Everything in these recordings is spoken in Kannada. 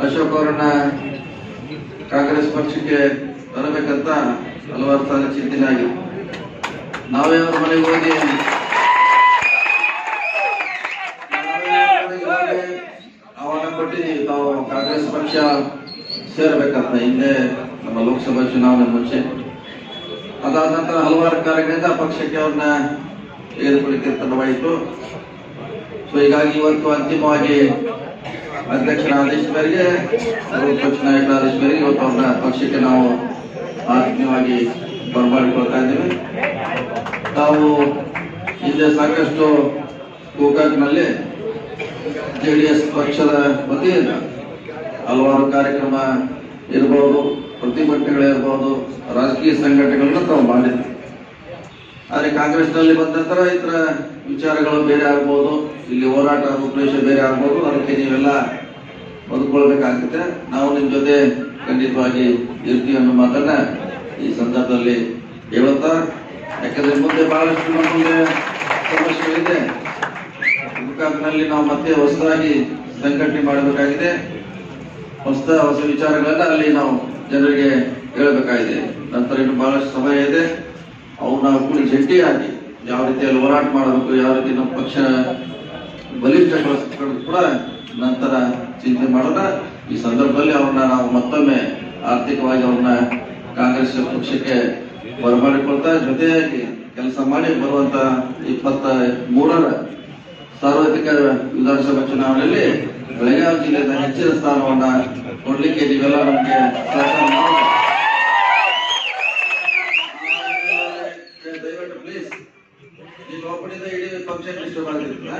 ಅಶೋಕ್ ಅವರನ್ನ ಕಾಂಗ್ರೆಸ್ ಪಕ್ಷಕ್ಕೆ ತರಬೇಕಂತ ಹಲವಾರು ಸಾಲ ಚಿಂತನೆ ಆಗಿದೆ ನಾವೇ ಅವ್ರ ಮನೆಗೆ ಹೋಗಿ ನಾವೇ ಅವ್ರ ಮನೆಗೆ ಹೋಗಿ ಆಹ್ವಾನ ಕೊಟ್ಟಿದ್ದೀವಿ ತಾವು ಕಾಂಗ್ರೆಸ್ ಪಕ್ಷ ಸೇರ್ಬೇಕಂತ ಹಿಂದೆ ನಮ್ಮ ಲೋಕಸಭಾ ಚುನಾವಣೆ ಮುಂಚೆ ಅದಾದ ನಂತರ ಹಲವಾರು ಕಾರಣಗಳಿಂದ ಪಕ್ಷಕ್ಕೆ ಅವ್ರನ್ನ ತೆಗೆದುಕೊಳ್ಳಿಕ್ಕೆ ತಡವಾಯಿತು ಸೊ ಹೀಗಾಗಿ ಇವತ್ತು ಅಂತಿಮವಾಗಿ ಅಧ್ಯಕ್ಷರ ಆದೇಶ ಮೇರೆಗೆ ಅವರು ಪಕ್ಷ ನಾಯಕರ ಆದೇಶ ಮೇರೆಗೆ ಇವತ್ತು ಅವ್ರನ್ನ ಪಕ್ಷಕ್ಕೆ ನಾವು ಆತ್ಮೀಯವಾಗಿ ಬರಮಾಡಿಕೊಳ್ತಾ ಇದ್ದೀವಿ ತಾವು ಹಿಂದೆ ಸಾಕಷ್ಟು ಗೋಕಾಕ್ನಲ್ಲಿ ಜೆಡಿಎಸ್ ಪಕ್ಷದ ವತಿಯಿಂದ ಹಲವಾರು ಕಾರ್ಯಕ್ರಮ ಇರಬಹುದು ಪ್ರತಿಭಟನೆಗಳಿರ್ಬೋದು ರಾಜಕೀಯ ಸಂಘಟನೆಗಳನ್ನ ತಾವು ಮಾಡಿದ್ವಿ ಆದ್ರೆ ಕಾಂಗ್ರೆಸ್ನಲ್ಲಿ ಬಂದ ನಂತರ ಇತರ ವಿಚಾರಗಳು ಬೇರೆ ಆಗ್ಬೋದು ಇಲ್ಲಿ ಹೋರಾಟ ರೂಪರೇಷ ಬೇರೆ ಆಗ್ಬೋದು ಅದಕ್ಕೆ ನೀವೆಲ್ಲ ಬದುಕೊಳ್ಬೇಕಾಗುತ್ತೆ ನಾವು ನಿಮ್ ಜೊತೆ ಖಂಡಿತವಾಗಿ ಇರ್ತೀವಿ ಅನ್ನೋ ಮಾತನ್ನ ಈ ಸಂದರ್ಭದಲ್ಲಿ ಹೇಳುತ್ತಾ ಯಾಕಂದ್ರೆ ಮುಂದೆ ಬಹಳಷ್ಟು ನಮ್ಮ ಮುಂದೆ ಸಮಸ್ಯೆಗಳಿದೆ ಗೋಕಾಕ್ನಲ್ಲಿ ನಾವು ಮತ್ತೆ ಹೊಸದಾಗಿ ಸಂಘಟನೆ ಮಾಡಬೇಕಾಗಿದೆ ಹೊಸ ಹೊಸ ವಿಚಾರಗಳನ್ನ ಅಲ್ಲಿ ನಾವು ಜನರಿಗೆ ಹೇಳಬೇಕಾಗಿದೆ ನಂತರ ಇನ್ನು ಬಹಳಷ್ಟು ಸಮಯ ಇದೆ ಅವು ನಾವು ಕೂಡಿ ಜಂಟಿಯಾಗಿ ಯಾವ ರೀತಿಯಲ್ಲಿ ಹೋರಾಟ ಮಾಡಬೇಕು ಯಾವ ರೀತಿ ನಮ್ಮ ಪಕ್ಷ ಬಲಿಷ್ಠಗೊಳಿಸ್ಕೊಂಡು ಕೂಡ ನಂತರ ಚಿಂತೆ ಮಾಡೋಣ ಈ ಸಂದರ್ಭದಲ್ಲಿ ಅವ್ರನ್ನ ನಾವು ಮತ್ತೊಮ್ಮೆ ಆರ್ಥಿಕವಾಗಿ ಅವ್ರನ್ನ ಕಾಂಗ್ರೆಸ್ ಪಕ್ಷಕ್ಕೆ ಬರಮಾಡಿಕೊಳ್ತಾ ಜೊತೆಯಾಗಿ ಕೆಲಸ ಮಾಡಿ ಬರುವಂತ ಇಪ್ಪತ್ತ ಮೂರರ ಸಾರ್ವತ್ರಿಕ ವಿಧಾನಸಭಾ ಚುನಾವಣೆಯಲ್ಲಿ ಬೆಳಗಾವಿ ಜಿಲ್ಲೆಯ ಹೆಚ್ಚಿನ ಸ್ಥಾನವನ್ನ ಕೊಡ್ಲಿಕ್ಕೆ ನೀವೆಲ್ಲ ನಮಗೆ ಸಹಕಾರ ಮಾಡಿ. ದಯವಿಟ್ಟು ಪ್ಲೀಸ್ ನೀವು ಒಬ್ಬನಿಂದ ಇಡೀ ಫಂಕ್ಷನ್ ಡಿಸ್ಟರ್ಬ್ ಆಗಿರ್ತದೆ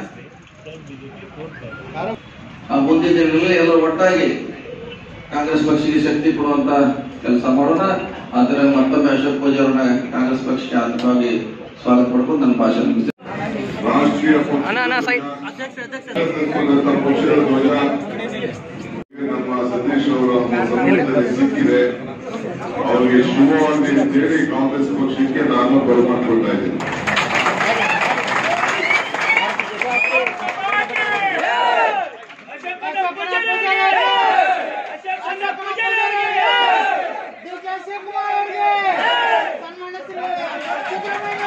ಆ ಮುಂದಿನ ದಿನಗಳಲ್ಲಿ ಎಲ್ಲರೂ ಒಟ್ಟಾಗಿ ಕಾಂಗ್ರೆಸ್ ಪಕ್ಷಕ್ಕೆ ಶಕ್ತಿ ಕೊಡುವಂತ ಕೆಲಸ ಮಾಡೋಣ ಆದರೆ ಮತ್ತೊಮ್ಮೆ ಅಶೋಕ್ ಪೂಜೆ ಅವ್ರನ್ನ ಕಾಂಗ್ರೆಸ್ ಪಕ್ಷಕ್ಕೆ ಆತ್ಮವಾಗಿ ಸ್ವಾಗತ ಪಡ್ಕೊಂಡು ನನ್ನ ಭಾಷಣ ಮುಗಿಸ್ತೇನೆ. ರಾಷ್ಟ್ರೀಯ ಅಣ್ಣ ಅಣ್ಣ ಸೈ ಪಕ್ಷದ ಅಧ್ಯಕ್ಷ ಅಧ್ಯಕ್ಷ ಪಕ್ಷದ ಧ್ವಜ ನಮ್ಮ ಸತೀಶ್ ಅವರ ಸಮ್ಮುಖದಲ್ಲಿ ಸಿಕ್ಕಿದೆ ಅವರಿಗೆ ಶುಭವಾಗಲಿ ಅಂತೇಳಿ ಕಾಂಗ್ರೆಸ್ ಪಕ್ಷಕ್ಕೆ ನಾನು ಬರಮಾಡ್ಕೊಳ್ತಾ ಇದ್ದೀನಿ ಡಿಕೆ ಕುಮಾರ್ ಅವರಿಗೆ ಸನ್ಮಾನ್ಯ ಶ್ರೀ ಸಿದ್ದರಾಮಯ್ಯ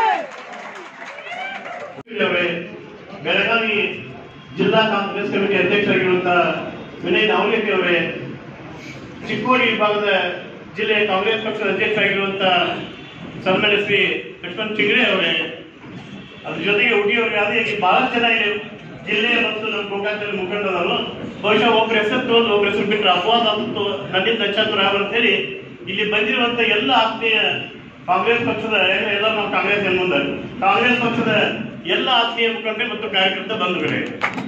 ಅವರಿಗೆ ಅವರೇ ಬೆಳಗಾವಿ ಜಿಲ್ಲಾ ಕಾಂಗ್ರೆಸ್ ಕಮಿಟಿ ಅಧ್ಯಕ್ಷರಾಗಿರುವಂತ ವಿನಯ್ ನಾವಲೇಕಿ ಅವರೇ ಚಿಕ್ಕೋಡಿ ವಿಭಾಗದ ಜಿಲ್ಲೆಯ ಕಾಂಗ್ರೆಸ್ ಪಕ್ಷದ ಅಧ್ಯಕ್ಷರಾಗಿರುವಂತ ಸನ್ಮಾನ್ಯ ಶ್ರೀ ಲಕ್ಷ್ಮಣ್ ಚಿಂಗ್ರೆ ಅವರೇ ಅದ್ರ ಜೊತೆಗೆ ಉಡಿಯವರಿಗೆ ಆದಿಯಾಗಿ ಬಹಳಷ್ಟು ಜನ ಇಲ್ಲಿ ಜಿಲ್ಲೆ ಮತ್ತು ನಮ್ಮ ಗೋಕಾಕದಲ್ಲಿ ಮುಖಂಡರವರು ಬಹುಶಃ ಒಬ್ಬರ ಹೆಸರು ತೋದು ಒಬ್ಬರ ಹೆಸರು ಬಿಟ್ಟರೆ ಅಪವಾದ ಅಂತ ನನ್ನಿಂದ ಅಚ್ಚಾತುರ ಅಂತ ಹೇಳಿ ಇಲ್ಲಿ ಬಂದಿರುವಂತ ಎಲ್ಲ ಆತ್ಮೀಯ ಕಾಂಗ್ರೆಸ್ ಪಕ್ಷದ ಎಲ್ಲ ನಾವು ಕಾಂಗ್ರೆಸ್ ಏನ್ ಮುಂದೆ ಕಾಂಗ್ರೆಸ್ ಪಕ್ಷದ ಎಲ್ಲ ಆತ್ಮೀಯ ಮುಖಂಡರೆ ಮತ್ತು ಕಾರ್ಯಕರ್ತ ಬಂಧುಗಳೇ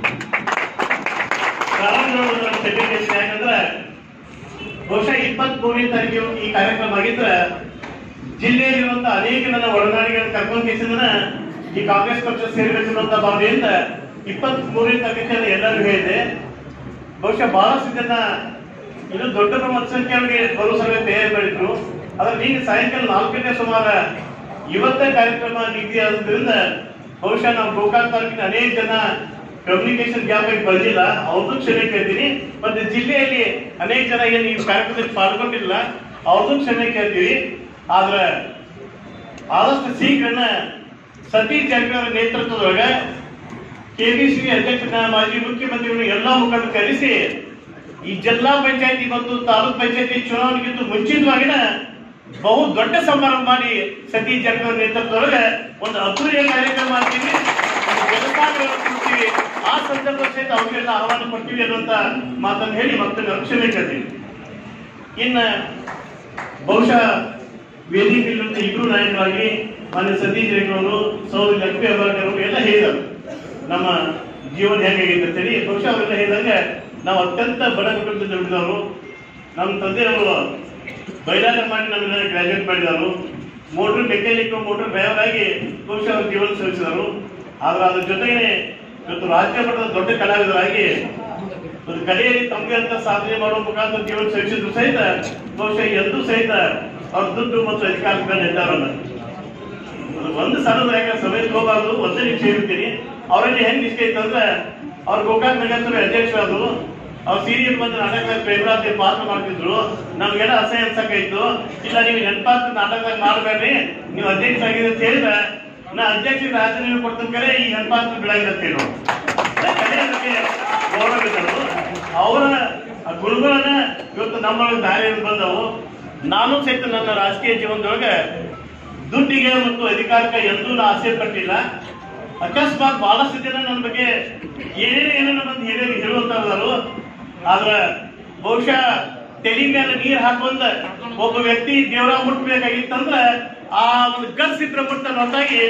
ಪ್ರಾರಂಭ ಯಾಕಂದ್ರೆ ಬಹುಶಃ ಇಪ್ಪತ್ತ್ ಮೂರನೇ ತಾರೀಕು ಈ ಕಾರ್ಯಕ್ರಮ ಆಗಿದ್ರೆ ಜಿಲ್ಲೆಯಲ್ಲಿರುವಂತ ಅನೇಕ ನನ್ನ ಒಳನಾಡಿಗಳನ್ನು ಕರ್ಕೊಂಡು ಕೇಸಿಂದ ಈ ಕಾಂಗ್ರೆಸ್ ಪಕ್ಷ ಸೇರಬೇಕನ್ನುವಂತ ಭಾವನೆಯಿಂದ ಇಪ್ಪತ್ತ್ ಮೂರನೇ ತಾರೀಕು ಎಲ್ಲರಿಗೂ ಹೇಳಿದೆ ಬಹುಶಃ ಬಹಳಷ್ಟು ಜನ ಇದು ದೊಡ್ಡ ಪ್ರಮಾಣ ಸಂಖ್ಯೆಯವರಿಗೆ ಬರುವ ಸಭೆ ತಯಾರಿ ಮಾಡಿದ್ರು ಆದ್ರೆ ಈಗ ಸಾಯಂಕಾಲ ನಾಲ್ಕು ಗಂಟೆ ಸುಮಾರ ಇವತ್ತೇ ಕಾರ್ಯಕ್ರಮ ನಿಗದಿ ಆದ್ರಿಂದ ಬಹುಶಃ ನಾವು ಗೋಕಾಕ್ ತಾಲೂಕಿನ ಅನೇಕ ಜನ ಕಮ್ಯುನಿಕೇಶನ್ ಗ್ಯಾಪ್ ಆಗಿ ಬಂದಿಲ್ಲ ಅವ್ರದ್ದು ಕ್ಷಮೆ ಕೇಳ್ತೀನಿ ಮತ್ತೆ ಜಿಲ್ಲೆಯಲ್ಲಿ ಅನೇಕ ಜನ ಏನು ಈ ಕಾರ್ಯಕ್ರಮದಲ್ಲಿ ಪಾಲ್ಗೊಂಡಿಲ್ಲ ಅವ್ರದ್ದು ಕ್ಷಮೆ ಕೇಳ್ತೀವಿ ಆದ್ರೆ ಆದಷ್ಟು ಶೀಘ್ರನ ಸತೀಶ್ ಜಾರಕಿಹೊಳಿ ನೇತೃತ್ವದೊಳಗ ಕೆಬಿಸಿ ಅಧ್ಯಕ್ಷನ ಮಾಜಿ ಮುಖ್ಯಮಂತ್ರಿಗಳು ಎಲ್ಲಾ ಮುಖಂಡರು ಕರೆಸಿ ಈ ಜಿಲ್ಲಾ ಪಂಚಾಯತಿ ಮತ್ತು ತಾಲೂಕ್ ಪಂಚಾಯತಿ ಚುನಾವಣೆಗಿಂತ ಮುಂಚಿತವಾಗಿನ ಬಹು ದೊಡ್ಡ ಸಮಾರಂಭ ಮಾಡಿ ಸತೀಶ್ ಜಾರಕಿಹೊಳಿ ನೇತೃತ್ವದೊಳಗೆ ಒಂದು ಅದ್ದೂರಿಯ ಕಾರ್ಯಕ್ರಮ ಮಾಡ್ತೀವಿ ಒಂದು ಜಲಪಾತಗಳನ್ನು ಕೊಡ್ತೀವಿ ಆ ಸಂದರ್ಭ ಸಹಿತ ಅವ್ರಿಗೆಲ್ಲ ಆಹ್ವಾನ ಕೊಡ್ತೀವಿ ಅನ್ನುವಂತ ಮಾತನ್ನು ಹೇಳಿ ಮತ್ತೆ ನಾನು ಕ್ಷಮೆ ಕೇಳ್ತೀನಿ ಇನ್ನ ಬಹುಶಃ ವೇದಿಕೆಯಲ್ಲಿರುವಂತ ಇಬ್ರು ನಾಯಕರಾಗಿ ಮಾನ್ಯ ಸತೀಶ್ ರೇಖವರು ಸೌದಿ ಲಕ್ಷ್ಮಿ ಅಬಾರ್ಕರ್ ಅವರು ಎಲ್ಲ ಹೇಳಿದರು ನಮ್ಮ ಜೀವನ ಹೇಗಾಗಿದೆ ಅಂತೇಳಿ ಬಹುಶಃ ಅವರೆಲ್ಲ ಹೇಳಿದಾಗ ನಾವು ಅತ್ಯಂತ ಬಡ ಕುಟುಂಬದಿಂದ ದುಡಿದವರು ನಮ್ಮ ತಂದೆಯವರು ಬೈಲಾಟ ಮಾಡಿ ನಮ್ಮೆಲ್ಲ ಗ್ರಾಜುಯೇಟ್ ಮಾಡಿದವರು ಮೋಟರ್ ಮೆಕ್ಯಾನಿಕ್ ಮೋಟರ್ ಡ್ರೈವರ್ ಆಗಿ ಬಹುಶಃ ಅವ್ರ ಜೀವನ ಸಲ್ಲಿಸಿದರು ಆದ್ರೆ ಅದ್ರ ಜೊತೆಗೆ ಇವತ್ತು ರಾಜ್ಯ ಮಟ್ಟದ ದೊಡ್ಡ ಕಲಾವಿದರಾಗಿ ಒಂದು ಕಲೆಯಲ್ಲಿ ತಮಗೆ ಅಂತ ಸಾಧನೆ ಮಾಡುವ ಮುಖಾಂತರ ಜೀವನ ಸಹಿಸಿದ್ರು ಸಹಿತ ಬಹುಶಃ ಎಂದೂ ಸಹಿತ ಅವ್ರ ದುಡ್ಡು ಮತ್ತು ಅಧಿಕಾರಗಳ ನಿರ್ಧಾರವನ್ನ ಅದು ಒಂದು ಸಣ್ಣದ ಯಾಕೆ ಸಮಯ ಹೋಗಬಾರ್ದು ಒಂದೇ ನಿಮಿಷ ಹೇಳ್ತೀನಿ ಅವರಲ್ಲಿ ಹೆಂಗ್ ನಿಶ್ಚಯ ಇತ್ತು ಅಂದ್ರೆ ಅವ್ರ ಗೋಕಾಕ್ ನಗರಸಭೆ ಅಧ್ಯಕ್ಷರಾದ್ರು ಅವ್ರು ಸೀರಿಯಲ್ ಬಂದು ನಾಟಕದಾಗ ಪ್ರೇಮರಾಜ್ ಪಾತ್ರ ಮಾಡ್ತಿದ್ರು ನಮ್ಗೆಲ್ಲ ಅಸಹ್ಯ ಅನ್ಸಕ್ಕಾಯ್ತು ಇಲ್ಲ ನೀವು ನೆನಪಾತ್ ನಾಟಕದಾಗ ಮಾಡಬೇಡ್ರಿ ನೀವು ಅಧ್ಯಕ್ಷ ಆಗಿದೆ ಅಂತ ಹೇಳಿದ್ರೆ ನಾ ಅಧ್ಯಕ್ಷ ರಾಜೀನಾಮೆ ಕೊಡ್ತಂತ ಕರೆ ಈ ನೆನಪಾತ್ ಬಿಡಂಗಿಲ್ಲ ಅಂತ ಹೇಳು ಗೌರವ ಇದ್ದರು ಅವರ ಗುರುಗಳನ್ನ ಇವತ್ತು ನಮ್ಮೊಳಗೆ ದಾರಿಯಲ್ಲಿ ಬಂದವು ನಾನು ಸಹಿತ ನನ್ನ ರಾಜಕೀಯ ಜೀವನದೊಳಗೆ ದುಡ್ಡಿಗೆ ಮತ್ತು ಅಧಿಕಾರಕ್ಕೆ ಎಂದೂ ನಾ ಆಸೆ ಪಟ್ಟಿಲ್ಲ ಅಕಸ್ಮಾತ್ ಬಹಳಷ್ಟು ಜನ ನನ್ನ ಬಗ್ಗೆ ಏನೇನು ಏನೇನು ಬಂದು ಹೇಳಿ ಹೇಳುವಂತವರು ಆದ್ರ ಬಹುಶಃ ತೆಲಿ ಮೇಲೆ ನೀರ್ ಹಾಕೊಂಡ ಒಬ್ಬ ವ್ಯಕ್ತಿ ದೇವರ ಮುಟ್ಬೇಕಾಗಿತ್ತಂದ್ರ ಆ ಒಂದು ಗರ್ಸ್ ಇದ್ರೆ ಮುಟ್ಟ ಹೊರತಾಗಿ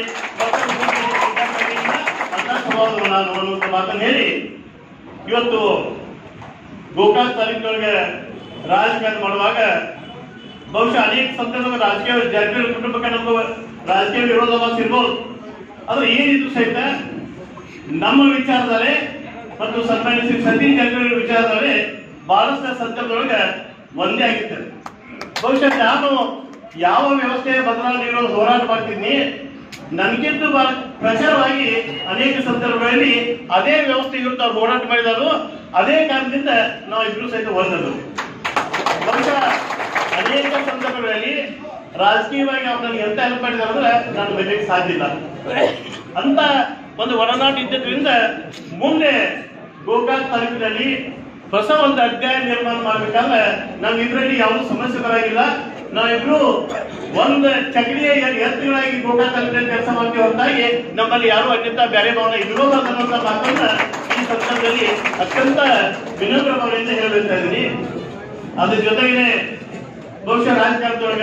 ಅಂತ ಸ್ವಭಾವದವ ನಾನು ಅನ್ನುವಂತ ಮಾತನ್ನು ಹೇಳಿ ಇವತ್ತು ಗೋಕಾಕ್ ತಾಲೂಕಿನೊಳಗೆ ರಾಜಕಾರಣ ಮಾಡುವಾಗ ಬಹುಶಃ ಅನೇಕ ಸಂದರ್ಭದಲ್ಲಿ ರಾಜಕೀಯ ಜಾರಕಿಹೊಳಿ ಕುಟುಂಬಕ್ಕೆ ನಮ್ಗೆ ರಾಜಕೀಯ ವಿರೋಧಾಭಾಸ ಇರ್ಬೋದು ಅದು ಏನಿದ್ರು ಸಹಿತ ನಮ್ಮ ವಿಚಾರದಲ್ಲಿ ಮತ್ತು ಸನ್ಮಾನ್ಯ ಶ್ರೀ ಸತೀಶ್ ಜಾರಕಿಹೊಳಿ ವಿಚಾರದಲ್ಲಿ ಬಹಳಷ್ಟು ಸಂದರ್ಭದೊಳಗೆ ಒಂದೇ ಆಗಿದ್ದಾರೆ ಬಹುಶಃ ನಾನು ಯಾವ ವ್ಯವಸ್ಥೆಯ ಬದಲಾವಣೆ ಇರೋದು ಹೋರಾಟ ಮಾಡ್ತಿದ್ನಿ ನನಗಿಂತ ಬ- ಪ್ರಚಾರವಾಗಿ ಅನೇಕ ಸಂದರ್ಭಗಳಲ್ಲಿ ಅದೇ ವ್ಯವಸ್ಥೆ ಇರುತ್ತೆ ಅವ್ರು ಹೋರಾಟ ಮಾಡಿದರು ಅದೇ ಕಾರಣದಿಂದ ನಾವು ಇಬ್ರು ಸಹಿತ ಹೊಂದದ್ದು ಬಹುಶಃ ಅನೇಕ ಸಂದರ್ಭಗಳಲ್ಲಿ ರಾಜಕೀಯವಾಗಿ ಅವ್ರು ನನಗೆ ಎಂತ ಹೆಲ್ಪ್ ಮಾಡಿದಾರೆ ಅಂದ್ರೆ ನಾನು ಬೆಳೆಯಕ್ಕೆ ಸಾಧ್ಯ ಇಲ್ಲ ಅಂತ ಒಂದು ಒಡನಾಟ ಇದ್ದದ್ರಿಂದ ಮುಂದೆ ಗೋಕಾಕ್ ತಾಲೂಕಿನಲ್ಲಿ ಹೊಸ ಒಂದು ಅಧ್ಯಾಯ ನಿರ್ಮಾಣ ಮಾಡ್ಬೇಕಾದ್ರೆ ನಮ್ಮಿಬ್ಬರಲ್ಲಿ ಯಾವುದೂ ಸಮಸ್ಯೆ ಬರಾಗಿಲ್ಲ ನಾವಿಬ್ರು ಒಂದು ಚಕ್ರಿಯ ಎತ್ತುಗಳಾಗಿ ಗೋಕಾಕ್ ತಾಲೂಕಿನಲ್ಲಿ ಕೆಲಸ ಮಾಡ್ತೀವಿ ಹೊರತಾಗಿ ನಮ್ಮಲ್ಲಿ ಯಾರು ಅನ್ಯತಾ ಬೇರೆ ಭಾವನೆ ಇರೋಲ್ಲ ಅನ್ನುವಂಥ ಮಾತನ್ನ ಈ ಸಂದರ್ಭದಲ್ಲಿ ಅತ್ಯಂತ ವಿನಮ್ರ ಭಾವನೆಯಿಂದ ಹೇಳಬೇಕಾ ಇದ್ದೀನಿ ಅದ್ರ ಜೊತೆಗೆ ಬಹುಶಃ ರಾಜಕಾರಣದೊಳಗ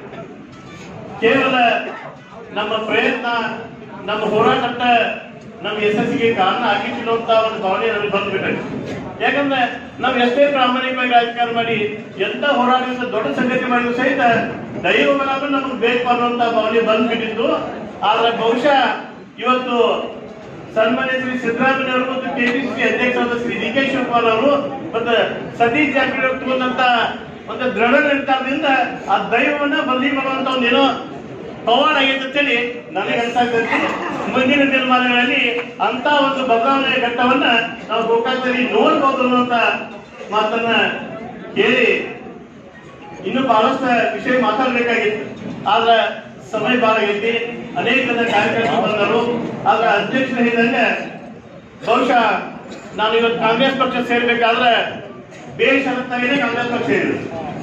ಕೇವಲ ನಮ್ಮ ಪ್ರಯತ್ನ ನಮ್ಮ ಹೋರಾಟ ನಮ್ಮ ಯಶಸ್ಸಿಗೆ ಕಾರಣ ಆಗಿಟ್ಟಿಲ್ಲ ಅಂತ ಒಂದು ಭಾವನೆ ನನಗೆ ಬಂದ್ಬಿಟ್ಟೆ ಯಾಕಂದ್ರೆ ನಾವು ಎಷ್ಟೇ ಪ್ರಾಮಾಣಿಕವಾಗಿ ರಾಜಕಾರಣ ಮಾಡಿ ಎಂತ ಹೋರಾಟದಿಂದ ದೊಡ್ಡ ಸಂಗತಿ ಮಾಡಿದ್ರು ಸಹಿತ ದೈವ ಬಲಾದ್ರೂ ನಮಗೆ ಬೇಕು ಅನ್ನುವಂತ ಭಾವನೆ ಬಂದ್ಬಿಟ್ಟಿತ್ತು ಆದ್ರೆ ಬಹುಶಃ ಇವತ್ತು ಸನ್ಮಾನ್ಯ ಶ್ರೀ ಸಿದ್ದರಾಮಯ್ಯ ಅವರು ಮತ್ತು ಕೆಪಿಸಿಸಿ ಅಧ್ಯಕ್ಷರಾದ ಶ್ರೀ ಡಿ ಕೆ ಶಿವಕುಮಾರ್ ಅವರು ಮತ್ತು ಸತೀಶ್ ಜಾರಕಿಹೊಳಿ ಅವರು ತಗೊಂಡಂತ ಒಂದು ದೃಢ ನಿರ್ಧಾರದಿಂದ ಆ ದೈವವನ್ನ ಬದಲಿ ಮಾಡುವಂತ ಒಂದು ಏನೋ ಪವಾಡ ಆಗೈತೆ ಅಂತೇಳಿ ನನಗೆ ಅನ್ಸಾಗ್ತೈತಿ ಮುಂದಿನ ದಿನಮಾನಗಳಲ್ಲಿ ಅಂತ ಒಂದು ಬದಲಾವಣೆ ಘಟ್ಟವನ್ನ ನಾವು ಗೋಕಾಕದಲ್ಲಿ ನೋಡ್ಬೋದು ಅನ್ನುವಂತ ಮಾತನ್ನ ಕೇಳಿ ಇನ್ನು ಬಹಳಷ್ಟು ವಿಷಯ ಮಾತಾಡ್ಬೇಕಾಗಿತ್ತು ಆದ್ರೆ ಸಮಯ ಬಾಳ ಆಗೈತಿ ಅನೇಕ ಜನ ಕಾರ್ಯಕರ್ತರು ಬಂದರು ಆದ್ರೆ ಅಧ್ಯಕ್ಷರು ಹೇಳಿದಂಗೆ ಬಹುಶಃ ನಾನು ಇವತ್ತು ಕಾಂಗ್ರೆಸ್ ಪಕ್ಷ ಸೇರ್ಬೇಕಾದ್ರೆ ಬೇಷರತ್ತಾಗಿದೆ ಕಾಂಗ್ರೆಸ್ ಪಕ್ಷ ಸೇರಿದ್ರು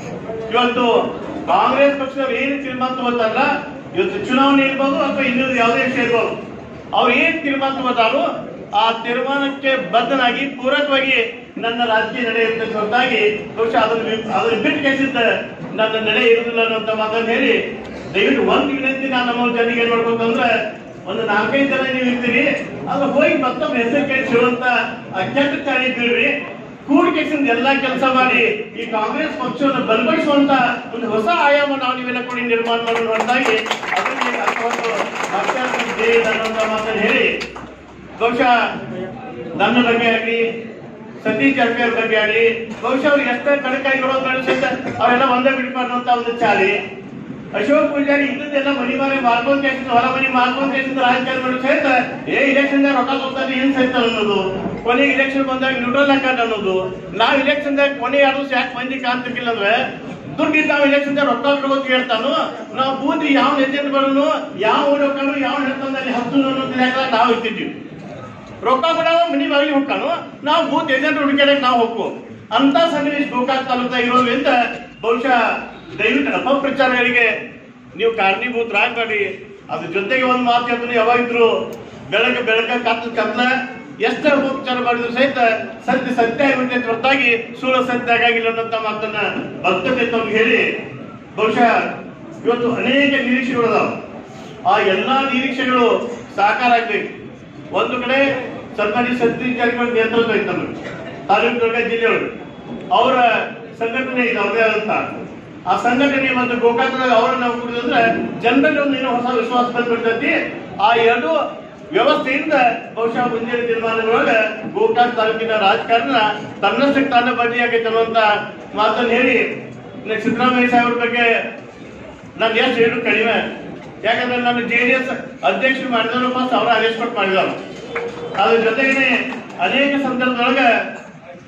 ಇವತ್ತು ಕಾಂಗ್ರೆಸ್ ಪಕ್ಷದವ್ರು ಏನು ತೀರ್ಮಾನ ತಗೋತಾರಲ್ಲ ಇವತ್ತು ಚುನಾವಣೆ ಇರ್ಬೋದು ಅಥವಾ ಇನ್ನೊಂದು ಯಾವುದೇ ವಿಷಯ ಇರ್ಬೋದು ಅವ್ರು ಏನ್ ತೀರ್ಮಾನ ತಗೋತಾರೋ ಆ ತೀರ್ಮಾನಕ್ಕೆ ಬದ್ಧನಾಗಿ ಪೂರಕವಾಗಿ ನನ್ನ ರಾಜಕೀಯ ನಡೆ ಇರ್ತದೆ ಹೊರತಾಗಿ ಬಹುಶಃ ಅದನ್ನ ವಿ- ಅದನ್ನ ಬಿಟ್ಟು ಕೇಸಿದ್ದ ನನ್ನ ನಡೆ ಇರುವುದಿಲ್ಲ ಅನ್ನೋಂಥ ಮಾತನ್ನು ಹೇಳಿ ದಯವಿಟ್ಟು ಒಂದು ವಿನಂತಿ ನಾನು ನಮ್ಮ ಜನರಿಗೆ ಏನ್ ಮಾಡ್ಬೇಕಂದ್ರೆ ಒಂದು ನಾಲ್ಕೈದು ಜನ ನೀವು ಇರ್ತೀರಿ ಅದು ಹೋಗಿ ಮತ್ತೊಮ್ಮೆ ಹೆಸರು ಕೇಳಿಸಿರುವಂತ ಕೆಟ್ಟ ಚಾಳಿ ಬೀಳ್ರಿ ಕೂಡಿಕೆಸಿಂದ ಎಲ್ಲಾ ಕೆಲಸ ಮಾಡಿ ಈ ಕಾಂಗ್ರೆಸ್ ಪಕ್ಷವನ್ನು ಬಲಪಡಿಸುವಂತ ಒಂದು ಹೊಸ ಆಯಾಮ ನಾವು ನೀವೆಲ್ಲ ಕೂಡಿ ನಿರ್ಮಾಣ ಮಾಡೋಣ ಹೊರತಾಗಿ ಅದಕ್ಕೆ ಅರ್ಥವನ್ನು ಪಕ್ಷಾಂತರ ಇದೆ ಅನ್ನುವಂತ ಮಾತನ್ನು ಹೇಳಿ ಬಹುಶಃ ನನ್ನ ಬಗ್ಗೆ ಆಗಲಿ ಸತೀಶ್ ಜಾರಕಿಹೊಳಿ ಬಗ್ಗೆ ಆಗಲಿ ಬಹುಶಃ ಅವ್ರು ಎಷ್ಟೇ ಕಣಕಾಯಿ ಇರೋದು ಸಹಿತ ಅವರೆಲ್ಲ ಒಂದೇ ಬಿಡ್ಬಾರ್ದು ಅನ್ನುವಂತ ಒಂದು ಚಾಲಿ ಅಶೋಕ್ ಪೂಜಾರಿ ಇದ್ದದ್ದೆಲ್ಲ ಮನಿ ಮನೆ ಮಾಡ್ಕೊಂಡ್ ಕೇಸಿಂದ ಹೊರ ಮನಿ ಮಾಡ್ಕೊಂಡ್ ಕೇಸಿಂದ ರಾಜಕಾರಣ ಮಾಡೋದು ಸಹಿತ ಏ ಇಲೆಕ್ಷನ್ ರೊಕ್ಕ ಕೊಡ್ತಾರೆ ಏನ್ ಸಹಿತ ಅನ್ನೋದು ಕೊನೆ ಇಲೆಕ್ಷನ್ ಬಂದಾಗ ನ್ಯೂಟ್ರಲ್ ಅಕೌಂಟ್ ಅನ್ನೋದು ನಾವ್ ಇಲೆಕ್ಷನ್ ದಾಗ ಕೊನೆ ಎರಡು ವರ್ಷ ಯಾಕೆ ಮಂದಿ ಕಾಣ್ತಿರ್ಲಿಲ್ಲ ಅಂದ್ರೆ ದುಡ್ಡು ನಾವು ಇಲೆಕ್ಷನ್ ದಾಗ ರೊಕ್ಕ ಕೊಡ್ಬೇಕು ಹೇಳ್ತಾನು ನಾವು ಬೂದಿ ಯಾವ ಏಜೆಂಟ್ ಬರೋನು ಯಾವ ಓಡೋಕನು ಯಾವ ಹೇಳ್ತಾನಲ್ಲಿ ಹತ್ತು ಅನ್ನೋದು ಲೆಕ್ಕ ನಾವು ಇರ್ತಿದ್ವಿ ರೊಕ್ಕ ಕೊಡವ ಮನಿ ಬಾಗಿಲು ಹೋಗ್ತಾನು ನಾವು ಬೂತ್ ಏಜೆಂಟ್ ಹುಡುಕಾಡಕ್ ನಾವು ಹೋಗ್ಕು ಅಂತ ಸನ್ನಿವೇಶ ಗೋಕಾಕ್ ತಾಲೂಕ ಇರೋದ್ರಿಂದ ಬಹುಶಃ ದಯವಿಟ್ಟು ಅಪಪ್ರಚಾರಗಳಿಗೆ ನೀವು ಕಾರಣೀಭೂತರಾಗಬೇಡಿ ಅದ್ರ ಜೊತೆಗೆ ಒಂದು ಮಾತು ಹೇಳ್ತೀನಿ ಯಾವಾಗಿದ್ರು ಬೆಳಕ ಬೆಳಕ ಕತ್ಲ ಕತ್ಲ ಎಷ್ಟು ಅಪಪ್ರಚಾರ ಮಾಡಿದ್ರು ಸಹಿತ ಸತ್ಯ ಸತ್ಯ ಆಗಿರ್ತೈತೆ ಹೊರತಾಗಿ ಸುಳ್ಳು ಸತ್ಯ ಆಗಿಲ್ಲ ಅನ್ನೋಂಥ ಮಾತನ್ನ ಭಕ್ತತೆ ತಮ್ಗೆ ಹೇಳಿ ಬಹುಶಃ ಇವತ್ತು ಅನೇಕ ನಿರೀಕ್ಷೆಗಳು ಅದಾವ ಆ ಎಲ್ಲಾ ನಿರೀಕ್ಷೆಗಳು ಸಾಕಾರ ಆಗ್ಬೇಕು ಒಂದು ಕಡೆ ಸನ್ಮಾನ್ಯ ಸತೀಶ್ ಜಾರಕಿಹೊಳಿ ನೇತೃತ್ವ ಇತ್ತು ನಮಗೆ ತಾಲೂಕು ದುರ್ಗ ಜಿಲ್ಲೆಯೊಳಗೆ ಅವರ ಸಂಘಟನೆ ಇದೆ ಅವ್ರದೇ ಆದಂತ ಆ ಸಂಘಟನೆ ಮತ್ತು ಗೋಕಾಕದಾಗ ಅವರ ನಾವು ಕುಡಿದ್ರೆ ಜನರಲ್ಲಿ ಒಂದು ಏನೋ ಹೊಸ ವಿಶ್ವಾಸ ಬಂದ್ಬಿಡ್ತೈತಿ ಆ ಎರಡು ವ್ಯವಸ್ಥೆಯಿಂದ ಬಹುಶಃ ಮುಂದಿನ ತೀರ್ಮಾನಗಳೊಳಗೆ ಗೋಕಾಕ್ ತಾಲೂಕಿನ ರಾಜಕಾರಣ ತನ್ನಷ್ಟಕ್ಕೆ ತಾನೇ ಬದಲಿಯಾಗೈತೆ ಅನ್ನುವಂತ ಮಾತನ್ನು ಹೇಳಿ ಇನ್ನು ಸಿದ್ದರಾಮಯ್ಯ ಸಾಹೇಬ್ರ ಬಗ್ಗೆ ನಾನು ಎಷ್ಟು ಹೇಳು ಕಡಿಮೆ ಯಾಕಂದ್ರೆ ನಾನು ಜೆ ಡಿ ಎಸ್ ಅಧ್ಯಕ್ಷರು ಮಾಡಿದವರು ಫಸ್ಟ್ ಅವರ ಅರೇಂಜ್ಮೆಂಟ್ ಮಾಡಿದವರು ಅದ್ರ ಜೊತೆಗೆ ಅನೇಕ ಸಂದರ್ಭದೊಳಗ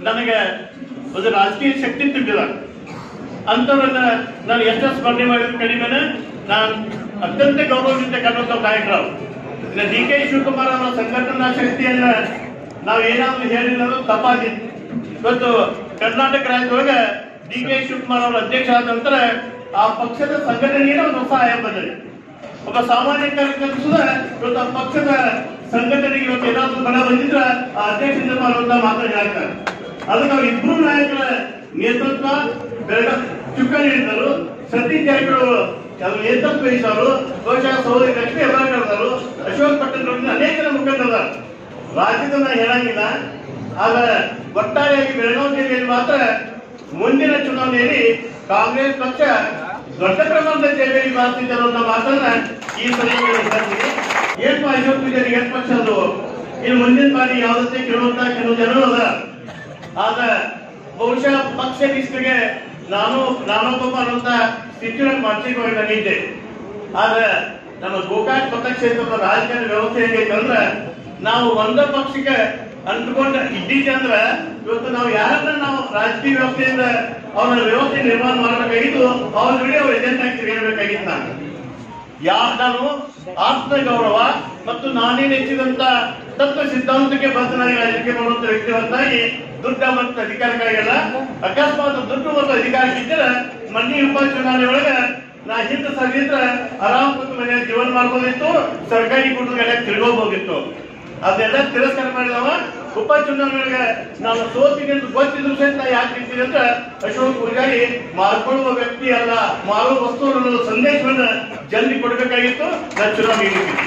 ನನಗೆ ಒಂದು ರಾಜಕೀಯ ಶಕ್ತಿ ತುಂಬಿದ ಅಂತವ್ರನ್ನ ನಾನು ಎಷ್ಟೋ ಸ್ಪರ್ಧೆ ಮಾಡಿದ ಕಡಿಮೆನೆ ನಾನು ಅತ್ಯಂತ ಗೌರವದಿಂದ ಕನ್ನಡ ನಾಯಕರು ಇನ್ನು ಡಿ ಕೆ ಶಿವಕುಮಾರ್ ಅವರ ಸಂಘಟನಾ ಶಕ್ತಿಯನ್ನ ನಾವು ಏನಾದ್ರೂ ಹೇಳಿಲ್ಲ ಅಂದ್ರೆ ತಪ್ಪಾಗಿತ್ತು ಇವತ್ತು ಕರ್ನಾಟಕ ರಾಜ್ಯದೊಳಗೆ ಡಿ ಕೆ ಶಿವಕುಮಾರ್ ಅವರ ಅಧ್ಯಕ್ಷ ಆದ ನಂತರ ಆ ಪಕ್ಷದ ಸಂಘಟನೆಗೆ ಒಂದು ಹೊಸ ಆಯಾಮ ಬಂದಿದೆ ಒಬ್ಬ ಸಾಮಾನ್ಯ ಕಾರ್ಯಕರ್ತ ಸುಧಾ ಇವತ್ತು ಆ ಪಕ್ಷದ ಸಂಘಟನೆಗೆ ಇವತ್ತು ಏನಾದ್ರು ಬಲ ಬಂದಿದ್ರೆ ಆ ಅಧ್ಯಕ್ಷದಿಂದ ಮಾಡುವಂತ ಮಾತನ್ನು ಹೇಳ್ತಾರೆ ಅದಕ್ಕೆ ಅವ್ರ ಇಬ್ರು ನಾಯಕರ ನೇತೃತ್ವ ಬೆಳಗ ಚುಕ್ಕಾಣಿ ಹಿಡಿದರು ಸತೀಶ್ ಜಾರಕಿಹೊಳಿ ಅದು ನೇತೃತ್ವ ವಹಿಸೋರು ಬಹುಶಃ ಸಹೋದರಿ ಲಕ್ಷ್ಮೀ ಹೆಬ್ಬಾಳ್ಕರ್ ಅಶೋಕ್ ಪಟ್ಟಣ್ ಅನೇಕ ಮುಖಂಡರ ರಾಜ್ಯದ ನಾನು ಹೇಳಂಗಿಲ್ಲ ಆದ್ರೆ ಒಟ್ಟಾರೆಯಾಗಿ ಬೆಳಗಾವಿ ಜಿಲ್ಲೆಯಲ್ಲಿ ಮಾತ್ರ ಮುಂದಿನ ಚುನಾವಣೆಯಲ್ಲಿ ಕಾಂಗ್ರೆಸ್ ಪಕ್ಷ ದೊಡ್ಡ ಪ್ರಮಾಣದ ಜಿಲ್ಲೆಯಲ್ಲಿ ಮಾಡ್ತಿದ್ದಾರೆ ಅನ್ನೋ ಮಾತನ್ನ ಈ ಸಂದರ್ಭದಲ್ಲಿ ಹೇಳ್ತೀನಿ ಏನ್ ಅಶೋಕ್ ವಿಜಯ್ ಏನ್ ಪಕ್ಷ ಅದು ಇನ್ನು ಮುಂದಿನ ಬಾರಿ ಯಾವುದೇ ಕೇಳುವಂತ ಕೆಲವು ಜನರು ಅದ ಆದ ಬಹುಶಃ ಪಕ್ಷ ನಿಷ್ಠೆಗೆ ನಾನು ನಾನೊಬ್ಬ ಅನ್ನುವಂತ ಸ್ಥಿತಿಯನ್ನು ಮಾನಸಿಕವಾಗಿ ನಾನಿದ್ದೆ ಆದ್ರೆ ನಮ್ಮ ಗೋಕಾಕ್ ಮತಕ್ಷೇತ್ರದ ರಾಜಕಾರಣ ವ್ಯವಸ್ಥೆ ಹೇಗೈತೆ ಅಂದ್ರೆ ನಾವು ಒಂದ ಪಕ್ಷಕ್ಕೆ ಅಂಟ್ಕೊಂಡ ಇದ್ದಿದ್ದಂದ್ರ ಇವತ್ತು ನಾವು ಯಾರನ್ನ ನಾವು ರಾಜಕೀಯ ವ್ಯವಸ್ಥೆಯಿಂದ ಅವರ ವ್ಯವಸ್ಥೆ ನಿರ್ಮಾಣ ಮಾಡಬೇಕಾಗಿತ್ತು ಅವ್ರ ಜೊತೆ ಅವ್ರ ಏಜೆಂಟ್ ಆಗಿ ತಿರುಗಬೇಕಾಗಿತ್ತು ನಾನು ಯಾ ನಾನು ಆತ್ಮ ಗೌರವ ಮತ್ತು ನಾನೇ ನೆಚ್ಚಿದಂತ ತತ್ವ ಸಿದ್ಧಾಂತಕ್ಕೆ ಬದ್ಧನಾಗಿ ರಾಜಕೀಯ ಮಾಡುವಂತ ವ್ಯಕ್ತಿ ಹೊರತಾಗಿ ದುಡ್ಡ ಮತ್ತು ಅಧಿಕಾರಕ್ಕಾಗಲ್ಲ ಅಕಸ್ಮಾತ್ ದುಡ್ಡು ಮತ್ತು ಅಧಿಕಾರಕ್ಕಿದ್ದರೆ ಮನ್ನಿ ಉಪಚುನಾವಣೆ ಒಳಗ ನಾ ಹಿಂದೆ ಸರಿದ್ರ ಆರಾಮ್ ಕೂತು ಮನೆಯ ಜೀವನ ಮಾಡ್ಬೋದಿತ್ತು ಸರ್ಕಾರಿ ಕುಟುಂಬಗಳ ತಿರುಗೋಬೋದಿತ್ತು ಅದೆಲ್ಲ ತಿರಸ್ಕಾರ ಮಾಡಿದವ ಉಪಚುನಾವಣೆಗೆ ನಾನು ಸೋತಿಗೆ ಅಂತ ಗೊತ್ತಿದ್ರು ಸಹಿತ ಯಾಕೆ ನಿಂತೀನಿ ಅಂದ್ರೆ ಅಶೋಕ್ ಪೂಜಾರಿ ಮಾರ್ಕೊಳ್ಳುವ ವ್ಯಕ್ತಿ ಅಲ್ಲ ಮಾರುವ ವಸ್ತು ಅನ್ನೋ ಸಂದೇಶವನ್ನ ಜಲ್ದಿ ಕೊಡಬೇಕಾಗಿತ್ತು ನಾನು ಚುನಾವಣೆ ನಿಂತಿದ್ದೆ.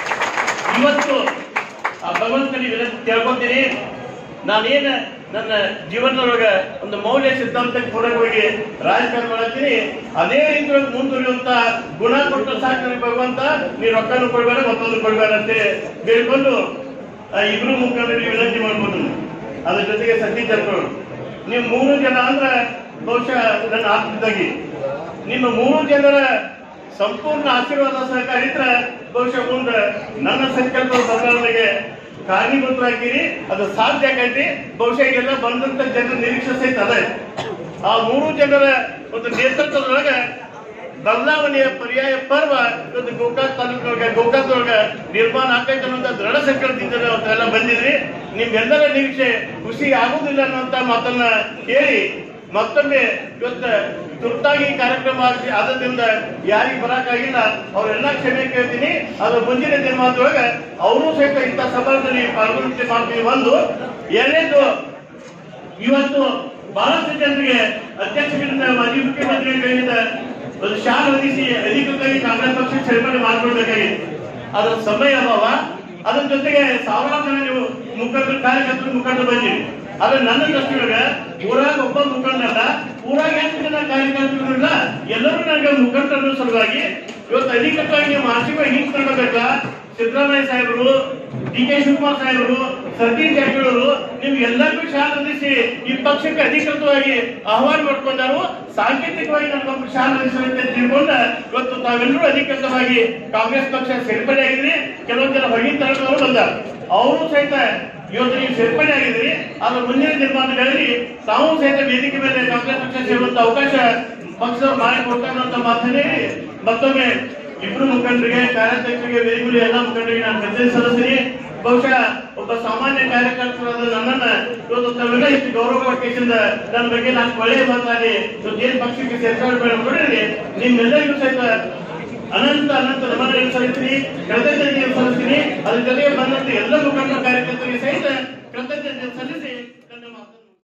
ಇವತ್ತು ಆ ಭಗವಂತನಿಗೆ ವಿನಂತಿ ಕೇಳ್ಕೊತೀನಿ ನಾನೇನ ನನ್ನ ಜೀವನದೊಳಗ ಒಂದು ಮೌಲ್ಯ ಸಿದ್ಧಾಂತಕ್ಕೆ ಪೂರಕವಾಗಿ ರಾಜಕಾರಣ ಮಾಡ್ತೀನಿ ಅದೇ ರೀತಿ ಮುಂದುವರಿಯುವಂತ ಗುಣ ಕೊಟ್ಟು ಸಾಕು ನನಗೆ ಭಗವಂತ ನೀ ರೊಕ್ಕನು ಕೊಡ್ಬೇಡ ಮತ್ತೊಂದು ಕೊಡ್ಬೇಡ ಅಂತ ಬೇಡ್ಕೊಂಡು ಆ ಇಬ್ರು ಮುಖಂಡರಿಗೆ ವಿನಂತಿ ಮಾಡ್ಬೋದು ಅದ್ರ ಜೊತೆಗೆ ಸತೀಶ್ ಜಾರಕಿಹೊಳಿ ನೀವು ಮೂರು ಜನ ಅಂದ್ರೆ ಬಹುಶಃ ನನ್ನ ಆತ್ಮದಾಗಿ ನಿಮ್ಮ ಮೂರು ಜನರ ಸಂಪೂರ್ಣ ಆಶೀರ್ವಾದ ಸಹಕಾರ ಇದ್ರೆ ಬಹುಶಃ ಮುಂದೆ ನನ್ನ ಸಂಕಲ್ಪ ಬದಲಾವಣೆಗೆ ಕಾರಣೀಭೂತರಾಗಿರಿ ಅದು ಸಾಧ್ಯ ಆಗೈತಿ ಬಹುಶಃ ಈಗೆಲ್ಲ ಬಂದಂತ ಜನರ ನಿರೀಕ್ಷೆ ಸಹಿತ ಅದೇ ಆ ಮೂರು ಜನರ ಒಂದು ನೇತೃತ್ವದೊಳಗೆ ಬದಲಾವಣೆಯ ಪರ್ಯಾಯ ಪರ್ವ ಇವತ್ತು ಗೋಕಾಕ್ ತಾಲೂಕಿನೊಳಗೆ ಗೋಕಾಕ್ದೊಳಗೆ ನಿರ್ಮಾಣ ಆಗ್ತೈತೆ ಅನ್ನೋಂಥ ದೃಢ ಸಂಕಲ್ಪದಿಂದ ಅವತ್ತೆಲ್ಲ ಬಂದಿದ್ರಿ ನಿಮ್ಗೆಲ್ಲರ ನಿರೀಕ್ಷೆ ಖುಷಿ ಆಗುದಿಲ್ಲ ಅನ್ನೋಂಥ ಮಾತನ್ನ ಹೇಳಿ ಮತ್ತೊಮ್ಮೆ ಇವತ್ತ ತುರ್ತಾಗಿ ಈ ಕಾರ್ಯಕ್ರಮ ಆಗಿ ಆದದ್ರಿಂದ ಯಾರಿಗೆ ಬರಕ್ಕಾಗಿಲ್ಲ ಅವರೆಲ್ಲ ಕ್ಷಮೆ ಕೇಳ್ತೀನಿ ಅದ್ರ ಮುಂದಿನ ದಿನಮಾನದೊಳಗೆ ಅವರು ಸಹಿತ ಇಂಥ ಸಭಾದಲ್ಲಿ ಪಾಲ್ಗೊಳ್ಳುತ್ತೆ ಮಾಡ್ತೀವಿ ಒಂದು ಎರಡನೇದು ಇವತ್ತು ಬಹಳಷ್ಟು ಜನರಿಗೆ ಅಧ್ಯಕ್ಷರಿಂದ ಮಾಜಿ ಮುಖ್ಯಮಂತ್ರಿಗಳಿಂದ ಒಂದು ಶಾಲ್ ಹೊದಿಸಿ ಅಧಿಕೃತವಾಗಿ ಕಾಂಗ್ರೆಸ್ ಪಕ್ಷ ಸೇರ್ಪಡೆ ಮಾಡ್ಕೊಳ್ಬೇಕಾಗಿತ್ತು ಅದರ ಸಮಯ ಅಭಾವ ಅದ್ರ ಜೊತೆಗೆ ಸಾವಿರಾರು ಜನ ನೀವು ಮುಖಂಡರು ಕಾರ್ಯಕರ್ತರು ಮುಖಂಡರು ಬಂದಿರಿ ಆದ್ರೆ ನನ್ನ ದೃಷ್ಟಿಯೊಳಗ ಊರಾಗ ಒಬ್ಬ ಮುಖಂಡಲ್ಲ ಊರಾಗ ಎಷ್ಟು ಜನ ಕಾರ್ಯಕರ್ತರು ಇಲ್ಲ ಎಲ್ಲರೂ ನನಗೆ ಮುಖಂಡರ ಸಲುವಾಗಿ ಇವತ್ತು ಅಧಿಕೃತವಾಗಿ ನೀವು ಮಾನಸಿಕವಾಗಿ ಹಿಂಗ್ ತಗೊಳ್ಬೇಕಾ ಸಿದ್ದರಾಮಯ್ಯ ಸಾಹೇಬರು ಡಿ ಕೆ ಶಿವಕುಮಾರ್ ಸಾಹೇಬರು ಸತೀಶ್ ಜಾರಕಿಹೊಳಿ ನೀವು ಎಲ್ಲರಿಗೂ ಶಾಲೆ ಹೊಂದಿಸಿ ಈ ಪಕ್ಷಕ್ಕೆ ಅಧಿಕೃತವಾಗಿ ಆಹ್ವಾನ ಮಾಡ್ಕೊಂಡಾರು ಸಾಂಕೇತಿಕವಾಗಿ ನನ್ನ ಪಕ್ಷ ಶಾಲೆ ಹೊಂದಿಸುವಂತೆ ತಿಳ್ಕೊಂಡ ಇವತ್ತು ತಾವೆಲ್ಲರೂ ಅಧಿಕೃತವಾಗಿ ಕಾಂಗ್ರೆಸ್ ಪಕ್ಷ ಸೇರ್ಪಡೆ ಆಗಿದ್ರಿ ಕೆಲವೊಂದು ಜನ ಹೊರಗಿನ ತರದವರು ಬಂದಾರ ಅವರು ಸಹಿತ ಇವತ್ತು ನೀವು ಸೇರ್ಪಡೆ ಆಗಿದ್ರಿ ಆದ್ರೆ ಮುಂದಿನ ನಿರ್ಮಾಣಗಳಲ್ಲಿ ತಾವು ಸಹಿತ ವೇದಿಕೆ ಮೇಲೆ ಕಾಂಗ್ರೆಸ್ ಪಕ್ಷ ಸೇರುವಂತ ಅವಕಾಶ ಪಕ್ಷದವ್ರು ಮಾಡಿಕೊಡ್ತಾರೆ ಅಂತ ಮಾತನ್ನೇ ಮತ್ತೊಮ್ಮೆ ಇಬ್ರು ಮುಖಂಡರಿಗೆ ಕಾರ್ಯಾಧ್ಯಕ್ಷರಿಗೆ ವೇದಿಕೆ ಎಲ್ಲ ಮುಖಂಡರಿಗೆ ನಾನು ಮೆಸೇಜ್ ಸಲ್ಲಿಸ್ತೀನಿ ಬಹುಶಃ ಒಬ್ಬ ಸಾಮಾನ್ಯ ಕಾರ್ಯಕರ್ತರಾದ ನನ್ನನ್ನ ಇವತ್ತು ತಾವೆಲ್ಲ ಇಷ್ಟು ಗೌರವ ಕೊಟ್ಟಿಸಿಂದ ನನ್ನ ಬಗ್ಗೆ ನಾನು ಒಳ್ಳೆಯ ಮಾತಾಡಿ ಇವತ್ತು ಏನ್ ಪಕ್ಷಕ್ಕೆ ಸೇರ್ಪಡೆ ಮಾಡಿರಿ ನಿಮ್ಮೆಲ್ಲರಿಗೂ ಸಹಿತ ಅನಂತ ಅನಂತ ನಮನಗಳನ್ನು ಸಲ್ಲಿಸ್ತೀನಿ ಕೃತಜ್ಞತೆಯನ್ನು ಸಲ್ಲಿಸ್ತೀನಿ ಅದ್ರ ಜೊತೆಗೆ ಬಂದಂತ ಎಲ್ಲ ಮುಖಂಡರ